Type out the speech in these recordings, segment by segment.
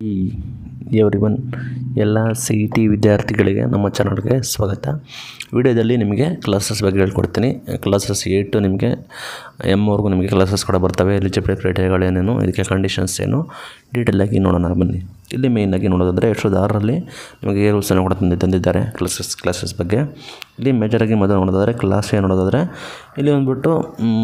ಈ every one ಎಲ್ಲ C E T ವಿದ್ಯಾರ್ಥಿಗಳಿಗೆ ನಮ್ಮ ಚಾನಲ್ಗೆ ಸ್ವಾಗತ ವಿಡಿಯೋದಲ್ಲಿ ನಿಮಗೆ ಕ್ಲಾಸಸ್ ಬಗ್ಗೆ ಹೇಳ್ಕೊಡ್ತೀನಿ ಕ್ಲಾಸಸ್ ಎ ಟು ನಿಮಗೆ ಎಮ್ವರೆಗೂ ನಿಮಗೆ ಕ್ಲಾಸಸ್ ಕೂಡ ಬರ್ತವೆ ಎಲಿಜಿಬಿಲಿಟಿ ಕ್ರೈಟೇರಿಯಾಗಳೇನೇನು ಇದಕ್ಕೆ ಕಂಡೀಷನ್ಸ್ ಏನು ಡೀಟೇಲಾಗಿ ನೋಡೋಣ ಬನ್ನಿ ಇಲ್ಲಿ ಮೇಯ್ನಾಗಿ ನೋಡೋದಾದರೆ ಎರಡು ಸಾವಿರದ ಆರರಲ್ಲಿ ನಿಮಗೆ ರೂಲ್ಸನ್ನು ಕೂಡ ತಂದು ತಂದಿದ್ದಾರೆ ಕ್ಲಾಸಸ್ ಕ್ಲಾಸಸ್ ಬಗ್ಗೆ ಇಲ್ಲಿ ಮೇಜರಾಗಿ ಮೊದಲು ನೋಡೋದಾದರೆ ಕ್ಲಾಸ್ ಏನು ನೋಡೋದಾದರೆ ಇಲ್ಲಿ ಬಂದ್ಬಿಟ್ಟು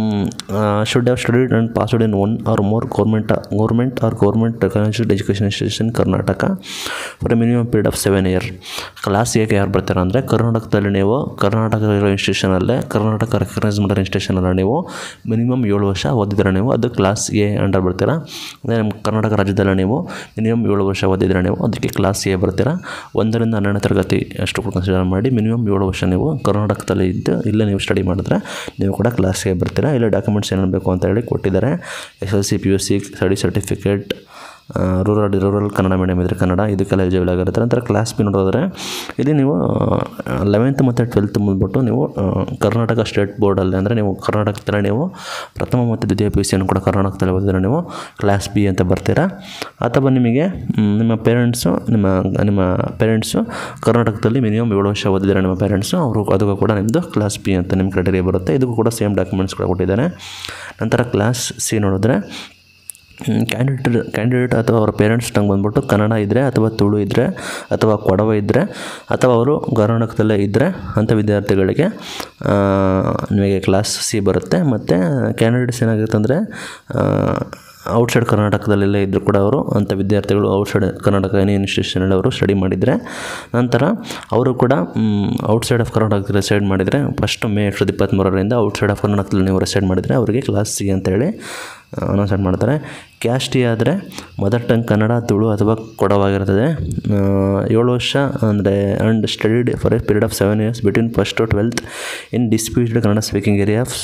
should have studied and passed in one or more government government or government recognised education institution Karnataka for a minimum period of seven year class ಹೇಗೆ ಯಾರು ಬರ್ತಾರೆ ಅಂದರೆ ಕರ್ನಾಟಕದಲ್ಲಿ ನೀವು ಕರ್ನಾಟಕ ಇರೋ ಇನ್ಸ್ಟಿಟ್ಯೂಷನಲ್ಲೇ ಕರ್ನಾಟಕ ರೆಕಗ್ನೈಸ್ ಮಾಡಿರೋ ಇನ್ಸ್ಟಿಟ್ಯೂಷನಲ್ಲ ನೀವು ಮಿನಿಮಮ್ ಏಳು ವರ್ಷ ಓದಿದ್ರೆ ನೀವು ಅದು ಕ್ಲಾಸ್ ಎ ಅಂಡರ್ ಬರ್ತೀರಾ ಅಂದರೆ ನಮ್ಮ ಕರ್ನಾಟಕ ರಾಜ್ಯದಲ್ಲಿ ನೀವು ಮಿನಿಮಮ್ ಏಳು ವರ್ಷ ಓದಿದ್ರೆ ನೀವು ಅದಕ್ಕೆ ಕ್ಲಾಸ್ ಎ ಬರ್ತೀರಾ ಒಂದರಿಂದ ಹನ್ನೆರಡನೇ ತರಗತಿ ಅಷ್ಟು ಕೂಡ ಕನ್ಸಿಡರ್ ಮಾಡಿ ಮಿನಿಮಮ್ ಏಳು ವರ್ಷ ನೀವು ಕರ್ನಾಟಕದಲ್ಲಿ ಇದ್ದು ಇಲ್ಲೇ ನೀವು ಸ್ಟಡಿ ಮಾಡಿದ್ರೆ ನೀವು ಕೂಡ ಕ್ಲಾಸ್ ಎ ಬರ್ತೀರಾ ಇಲ್ಲ ಡಾಕ್ಯುಮೆಂಟ್ಸ್ ಏನೇನು ಬೇಕು ಅಂತ ಹೇಳಿ ಕೊಟ್ಟಿದ್ದಾರೆ S L C P U C study certificate rural rural Kannada medium ಇದ್ದರೆ ಕನ್ನಡ ಇದಕ್ಕೆಲ್ಲ ಎಲಿಜಿಬಲ್ ಆಗಿರುತ್ತೆ ನಂತರ ಕ್ಲಾಸ್ ಬಿ ನೋಡೋದ್ರೆ ಇಲ್ಲಿ ನೀವು ಲೆವೆಂತ್ ಮತ್ತು ಟ್ವೆಲ್ತ್ ಬಂದ್ಬಿಟ್ಟು ನೀವು ಆ, ಕರ್ನಾಟಕ ಸ್ಟೇಟ್ ಬೋರ್ಡಲ್ಲಿ ಅಂದರೆ ನೀವು ಕರ್ನಾಟಕದಲ್ಲೇ ನೀವು ಪ್ರಥಮ ಮತ್ತು ದ್ವಿತೀಯ ಪಿ ಯು ಸಿಯನ್ನು ಕೂಡ ಕರ್ನಾಟಕದಲ್ಲಿ ಓದಿದ್ರೆ ನೀವು ಕ್ಲಾಸ್ ಬಿ ಅಂತ ಬರ್ತೀರಾ ಅಥವಾ ನಿಮಗೆ ಮ್, ನಿಮ್ಮ ಪೇರೆಂಟ್ಸು ನಿಮ್ಮ ನಿಮ್ಮ ಪೇರೆಂಟ್ಸು ಕರ್ನಾಟಕದಲ್ಲಿ ಮಿನಿಮಮ್ ಏಳು ವರ್ಷ ಓದಿದ್ದಾರೆ ನಿಮ್ಮ ಪೇರೆಂಟ್ಸು ಅವರು ಅದಕ್ಕೂ ಕೂಡ ನಿಮ್ಮದು ಕ್ಲಾಸ್ ಬಿ ಅಂತ ನಿಮ್ಮ ಕ್ರೈಟೇರಿಯಾ ಬರುತ್ತೆ ಇದಕ್ಕೂ ಕೂಡ ಸೇಮ್ ಡಾಕ್ಯುಮೆಂಟ್ಸ್ ಕೂಡ ಕೊಟ್ಟಿದ್ದಾರೆ ನಂತರ ಕ್ಲಾಸ್ ಸಿ ನೋಡಿದ್ರೆ ಕ್ಯಾಂಡಿಡೇಟ್ ಕ್ಯಾಂಡಿಡೇಟ್ ಅಥವಾ ಅವರ ಪೇರೆಂಟ್ಸ್ ನಂಗೆ ಬಂದ್ಬಿಟ್ಟು ಕನ್ನಡ ಇದ್ದರೆ ಅಥವಾ ತುಳು ಇದ್ದರೆ ಅಥವಾ ಕೊಡವ ಇದ್ದರೆ ಅಥವಾ ಅವರು ಕರ್ನಾಟಕದಲ್ಲೇ ಇದ್ದರೆ ಅಂಥ ವಿದ್ಯಾರ್ಥಿಗಳಿಗೆ ಆ, ನಿಮಗೆ ಕ್ಲಾಸ್ ಸಿ ಬರುತ್ತೆ ಮತ್ತು ಕ್ಯಾಂಡಿಡೇಟ್ಸ್ ಏನಾಗುತ್ತೆ ಅಂದರೆ ಔಟ್ಸೈಡ್ ಕರ್ನಾಟಕದಲ್ಲೆಲ್ಲ ಇದ್ದರೂ ಕೂಡ ಅವರು ಅಂಥ ವಿದ್ಯಾರ್ಥಿಗಳು ಔಟ್ಸೈಡ್ ಕರ್ನಾಟಕ ಎನಿ ಇನ್ಸ್ಟಿಟ್ಯೂಷನಲ್ಲಿ ಅವರು ಸ್ಟಡಿ ಮಾಡಿದರೆ ನಂತರ ಅವರು ಕೂಡ ಔಟ್ಸೈಡ್ ಆಫ್ ಕರ್ನಾಟಕ ರೆಸೈಡ್ ಮಾಡಿದರೆ ಫಸ್ಟ್ ಮೇ ಎರಡು ಸಾವಿರದ ಇಪ್ಪತ್ತ್ಮೂರರಿಂದ ಔಟ್ಸೈಡ್ ಆಫ್ ಕರ್ನಾಟಕದಲ್ಲಿ ನೀವು ರೆಸೈಡ್ ಮಾಡಿದರೆ ಅವರಿಗೆ ಕ್ಲಾಸ್ ಸಿ ಅಂತೇಳಿ ಅನೌನ್ಸ್ಮೆಂಟ್ ಮಾಡ್ತಾರೆ ಕ್ಯಾಸ್ಟ್ ಟಿ ಆದರೆ ಮದರ್ ಟಂಗ್ ಕನ್ನಡ ತುಳು ಅಥವಾ ಕೊಡವಾಗಿರ್ತದೆ ಆ, ಏಳು ವರ್ಷ ಅಂದರೆ and studied for a period of seven years between first to twelfth in disputed Kannada speaking area of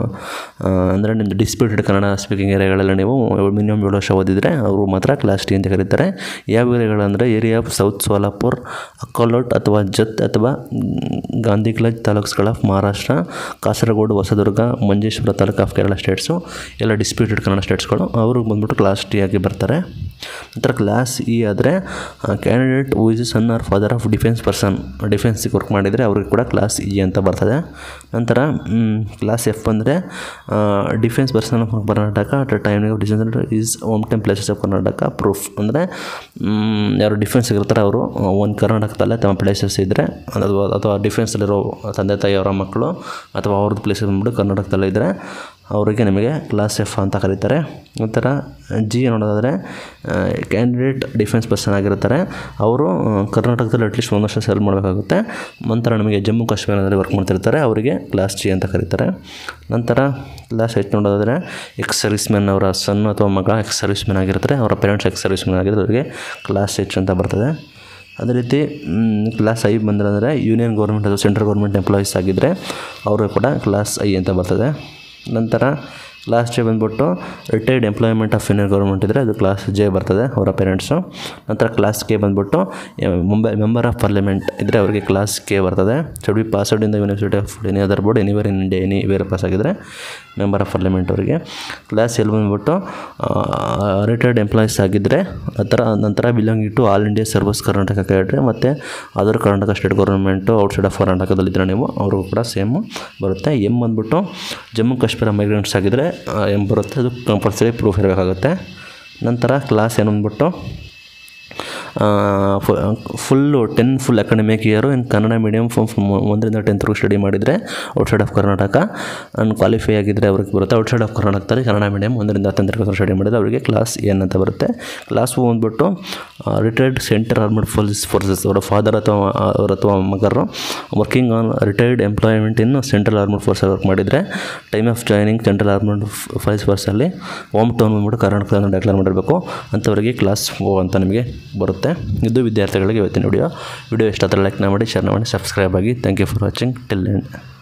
ಅಂದರೆ ನಿಮ್ಮದು ಡಿಸ್ಪ್ಯೂಟೆಡ್ ಕನ್ನಡ ಸ್ಪೀಕಿಂಗ್ ಏರಿಯಾಗಳೆಲ್ಲ ನೀವು ಮಿನಿಮಮ್ ಏಳು ವರ್ಷ ಓದಿದರೆ ಅವರು ಮಾತ್ರ ಕ್ಲಾಸ್ ಟಿ ಅಂತ ಕರೀತಾರೆ ಯಾವ ಏರಿಯಾಗಳಂದರೆ area of south Solapur Akkalkot ಅಥವಾ ಜತ್ ಅಥವಾ ಗಾಂಧಿಗ್ಲಜ್ ತಾಲೂಕ್ಸ್ಗಳ of Maharashtra Kasaragod Hosadurga Manjeshwar taluk of Kerala states ಎಲ್ಲ ಡಿಸ್ಪ್ಯೂಟೆಡ್ ಕನ್ನಡ ಸ್ಟೇಟ್ಸ್ಗಳು ಅವರು ಬಂದ್ಬಿಟ್ಟು ಕ್ಲಾಸ್ ಟಿ ಆಗಿ ಬರ್ತಾರೆ ನಂತರ ಕ್ಲಾಸ್ ಇ ಆದರೆ candidate who is son or father of defence person ಡಿಫೆನ್ಸಿಗೆ ವರ್ಕ್ ಮಾಡಿದರೆ ಅವ್ರಿಗೆ ಕೂಡ ಕ್ಲಾಸ್ ಇ ಅಂತ ಬರ್ತದೆ ನಂತರ ಕ್ಲಾಸ್ ಎಫ್ ಅಂದರೆ defence person of Karnataka at a time of December is home time places of Karnataka proof ಅಂದರೆ ಯಾರು ಡಿಫೆನ್ಸ್ ಇರ್ತಾರೆ ಅವರು ಒಂದು ಕರ್ನಾಟಕದಲ್ಲೇ ತಮ್ಮ ಪ್ಲೇಸಸ್ ಇದ್ದರೆ ಅಥವಾ ಅಥವಾ ಡಿಫೆನ್ಸಲ್ಲಿರೋ ತಂದೆ ತಾಯಿ ಅವರ ಮಕ್ಕಳು ಅಥವಾ ಅವ್ರದ್ದು ಪ್ಲೇಸಸ್ ಬಂದ್ಬಿಟ್ಟು ಕರ್ನಾಟಕದಲ್ಲೇ ಇದ್ದರೆ ಅವರಿಗೆ ನಿಮಗೆ ಕ್ಲಾಸ್ ಎಫ್ ಅಂತ ಕರೀತಾರೆ ನಂತರ ಜಿ ನೋಡೋದಾದರೆ ಕ್ಯಾಂಡಿಡೇಟ್ ಡಿಫೆನ್ಸ್ ಪರ್ಸನ್ ಆಗಿರ್ತಾರೆ ಅವರು ಆ, ಕರ್ನಾಟಕದಲ್ಲಿ ಅಟ್ಲೀಸ್ಟ್ ಒಂದು ವರ್ಷ ಸೆಲ್ ಮಾಡಬೇಕಾಗುತ್ತೆ ನಂತರ ನಮಗೆ ಜಮ್ಮು ಕಾಶ್ಮೀರದಲ್ಲಿ ವರ್ಕ್ ಮಾಡ್ತಿರ್ತಾರೆ ಅವರಿಗೆ ಕ್ಲಾಸ್ ಜಿ ಅಂತ ಕರೀತಾರೆ ನಂತರ ಕ್ಲಾಸ್ ಎಚ್ ನೋಡೋದಾದರೆ ಎಕ್ಸ್ ಸರ್ವಿಸ್ ಮ್ಯಾನ್ ಅವರ ಸನ್ ಅಥವಾ ಮಗ ಎಕ್ಸ್ ಸರ್ವಿಸ್ ಮ್ಯಾನ್ ಆಗಿರ್ತಾರೆ ಅವರ ಪೇರೆಂಟ್ಸ್ ಎಕ್ಸ್ ಸರ್ವಿಸ್ ಮ್ಯಾನ್ ಆಗಿದ್ರೆ ಅವರಿಗೆ ಕ್ಲಾಸ್ ಎಚ್ ಅಂತ ಬರ್ತದೆ ಅದೇ ರೀತಿ ಕ್ಲಾಸ್ ಐ ಬಂದರೆ ಯೂನಿಯನ್ ಗೌರ್ಮೆಂಟ್ ಅಥವಾ ಸೆಂಟ್ರಲ್ ಗೌರ್ಮೆಂಟ್ ಎಂಪ್ಲಾಯೀಸ್ ಆಗಿದ್ದರೆ ಅವರು ಕೂಡ ಕ್ಲಾಸ್ ಐ ಅಂತ ಬರ್ತದೆ ನಂತರ ಕ್ಲಾಸ್ ಜೆ ಬಂದ್ಬಿಟ್ಟು retired employment of union government ಇದ್ದರೆ ಅದು ಕ್ಲಾಸ್ ಜೆ ಬರ್ತದೆ ಅವರ ಪೇರೆಂಟ್ಸು ನಂತರ ಕ್ಲಾಸ್ ಕೆ ಬಂದ್ಬಿಟ್ಟು ಮುಂಬೈ ಮೆಂಬರ್ ಆಫ್ ಪಾರ್ಲಿಮೆಂಟ್ ಇದ್ದರೆ ಅವರಿಗೆ ಕ್ಲಾಸ್ ಕೆ ಬರ್ತದೆ should be passed in the university of any other board anywhere in India anywhere pass ಆಗಿದ್ದರೆ ಮೆಂಬರ್ ಆಫ್ ಪಾರ್ಲಿಮೆಂಟ್ ಅವರಿಗೆ ಕ್ಲಾಸ್ ಎಲ್ ಬಂದ್ಬಿಟ್ಟು ರಿಟೈರ್ಡ್ ಎಂಪ್ಲಾಯೀಸ್ ಆಗಿದ್ದರೆ ಆ ಥರ ನಂತರ belonging to all India service Karnataka cadre ಮತ್ತು other Karnataka state government outside of ಕರ್ನಾಟಕದಲ್ಲಿದ್ದರೆ ನೀವು ಅವ್ರಿಗೂ ಕೂಡ ಸೇಮು ಬರುತ್ತೆ ಎಮ್ ಬಂದ್ಬಿಟ್ಟು ಜಮ್ಮು ಕಾಶ್ಮೀರ ಮೈಗ್ರೆಂಟ್ಸ್ ಆಗಿದ್ದರೆ ಎಮ್ ಬರುತ್ತೆ ಅದು ಕಂಪಲ್ಸರಿ ಪ್ರೂಫ್ ಇರಬೇಕಾಗುತ್ತೆ ನಂತರ ಕ್ಲಾಸ್ ಏನು ಅಂದ್ಬಿಟ್ಟು full ten full academic year in Kannada medium ಒಂದರಿಂದ ಟೆಂತ್ವರೆಗೂ ಸ್ಟಡಿ ಮಾಡಿದರೆ outside of Karnataka and qualify ಆಗಿದ್ದರೆ ಅವ್ರಿಗೆ ಬರುತ್ತೆ ಔಟ್ಸೈಡ್ ಆಫ್ ಕರ್ನಾಟಕದಲ್ಲಿ ಕನ್ನಡ ಮೀಡಿಯಮ್ ಒಂದರಿಂದ ಹತ್ತನೇ ತರಗತಿ ಸ್ಟಡಿ ಮಾಡಿದರೆ ಅವರಿಗೆ ಕ್ಲಾಸ್ ಎನ್ ಅಂತ ಬರುತ್ತೆ ಕ್ಲಾಸ್ ಓ ಬಂದ್ಬಿಟ್ಟು retired central armed police forces ಅವರ ಫಾದರ್ ಅಥವಾ ಅವರ ಅಥವಾ ಮಗರು working on retired employment in central armed force work ಮಾಡಿದರೆ time of joining central armed ಫೈಸ್ ಫೋರ್ಸಲ್ಲಿ ಹೋಮ್ ಟೌನ್ ಬಂದ್ಬಿಟ್ಟು ಕರ್ನಾಟಕವನ್ನು ಡೆಕ್ಲೇರ್ ಮಾಡಿರಬೇಕು ಅಂಥವರಿಗೆ ಕ್ಲಾಸ್ ಓ ಅಂತ ನಿಮಗೆ ಬರುತ್ತೆ ಇದು ವಿದ್ಯಾರ್ಥಿಗಳಿಗೆ ಇವತ್ತಿನ ವಿಡಿಯೋ ವಿಡಿಯೋ ಇಷ್ಟ ಆದರೆ ಲೈಕ್ ಮಾಡಿ ಶೇರ್ ಮಾಡಿ ಸಬ್ಸ್ಕ್ರೈಬ್ ಆಗಿ thank you for watching till end